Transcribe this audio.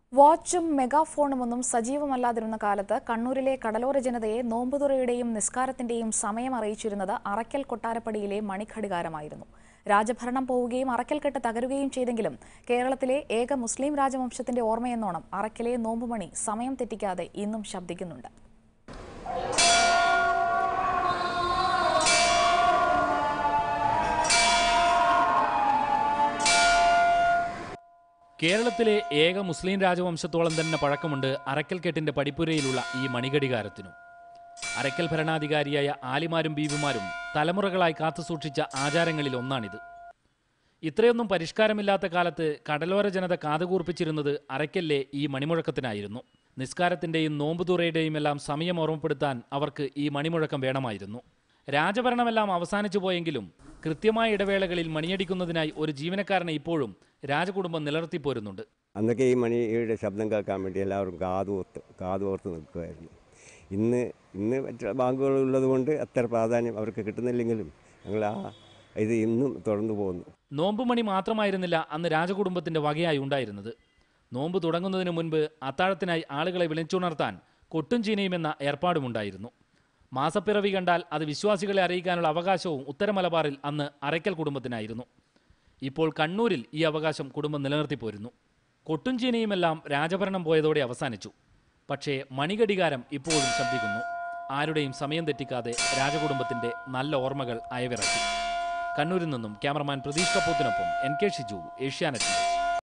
വാച്ചും മെഗാഫോണുമൊന്നും സജീവമല്ലാതിരുന്ന കാലത്ത് കണ്ണൂരിലെ കടലോര ജനതയെ നോമ്പുതുറയുടെയും നിസ്കാരത്തിന്റെയും സമയം അറിയിച്ചിരുന്നത് അറക്കൽ കൊട്ടാരപ്പടിയിലെ മണിഘടികാരമായിരുന്നു രാജഭരണം പോവുകയും അറക്കൽക്കെട്ട് തകരുകയും ചെയ്തെങ്കിലും കേരളത്തിലെ ഏക മുസ്ലിം രാജവംശത്തിന്റെ ഓർമ്മയെന്നോണം അറക്കലെ നോമ്പുമണി സമയം തെറ്റിക്കാതെ ഇന്നും ശബ്ദിക്കുന്നുണ്ട് കേരളത്തിലെ ഏക മുസ്ലിം രാജവംശത്തോളം തന്നെ പഴക്കമുണ്ട് അറക്കൽക്കെട്ടിന്റെ പടിപ്പുരയിലുള്ള ഈ മണിഘടികാരത്തിനും അറക്കൽ ഭരണാധികാരിയായ ആലിമാരും ബീവിമാരും തലമുറകളായി കാത്തുസൂക്ഷിച്ച ആചാരങ്ങളിൽ ഒന്നാണിത് ഇത്രയൊന്നും പരിഷ്കാരമില്ലാത്ത കാലത്ത് കടലോര ജനത കാതുകൂർപ്പിച്ചിരുന്നത് അറയ്ക്കലിലെ ഈ മണിമുഴക്കത്തിനായിരുന്നു നിസ്കാരത്തിന്റെയും നോമ്പുതുറയുടെയും എല്ലാം സമയം ഓർമ്മപ്പെടുത്താൻ അവർക്ക് ഈ മണിമുഴക്കം വേണമായിരുന്നു രാജഭരണമെല്ലാം അവസാനിച്ചു പോയെങ്കിലും കൃത്യമായ ഇടവേളകളിൽ മണിയടിക്കുന്നതിനായി ഒരു ജീവനക്കാരനെ ഇപ്പോഴും രാജകുടുംബം നിലനിർത്തിപ്പോരുന്നുണ്ട് അന്നൊക്കെ ഈ മണിയുടെ ശബ്ദം കേൾക്കാൻ വേണ്ടി എല്ലാവരും കാതോർത്ത് കാതോർത്ത് നിൽക്കുമായിരുന്നു ഇന്ന് ഇന്ന് മറ്റു ബാങ്കുകൾ ഉള്ളത് കൊണ്ട് അത്ര പ്രാധാന്യം അവർക്ക് കിട്ടുന്നില്ലെങ്കിലും ഞങ്ങൾ ആ ഇത് ഇന്നും തുടർന്നു പോകുന്നു നോമ്പുമണി മാത്രമായിരുന്നില്ല അന്ന് രാജകുടുംബത്തിന്റെ വകയായി ഉണ്ടായിരുന്നത് നോമ്പ് തുടങ്ങുന്നതിന് മുൻപ് അത്താഴത്തിനായി ആളുകളെ വിളിച്ചുണർത്താൻ കൊട്ടും ചീനയും എന്ന ഏർപ്പാടുമുണ്ടായിരുന്നു മാസപ്പിറവി കണ്ടാൽ അത് വിശ്വാസികളെ അറിയിക്കാനുള്ള അവകാശവും ഉത്തരമലബാറിൽ അന്ന് അറയ്ക്കൽ കുടുംബത്തിനായിരുന്നു ഇപ്പോൾ കണ്ണൂരിൽ ഈ അവകാശം കുടുംബം നിലനിർത്തിപ്പോരുന്നു കൊട്ടും ചീനയുമെല്ലാം രാജഭരണം പോയതോടെ അവസാനിച്ചു പക്ഷേ മണിഘടികാരം ഇപ്പോഴും ശബ്ദിക്കുന്നു ആരുടെയും സമയം തെറ്റിക്കാതെ രാജകുടുംബത്തിന്റെ നല്ല ഓർമ്മകൾ അയവിറക്കി കണ്ണൂരിൽ നിന്നും ക്യാമറമാൻ പ്രതീഷ് കപ്പൂത്തിനൊപ്പം N K Shiju Asianet news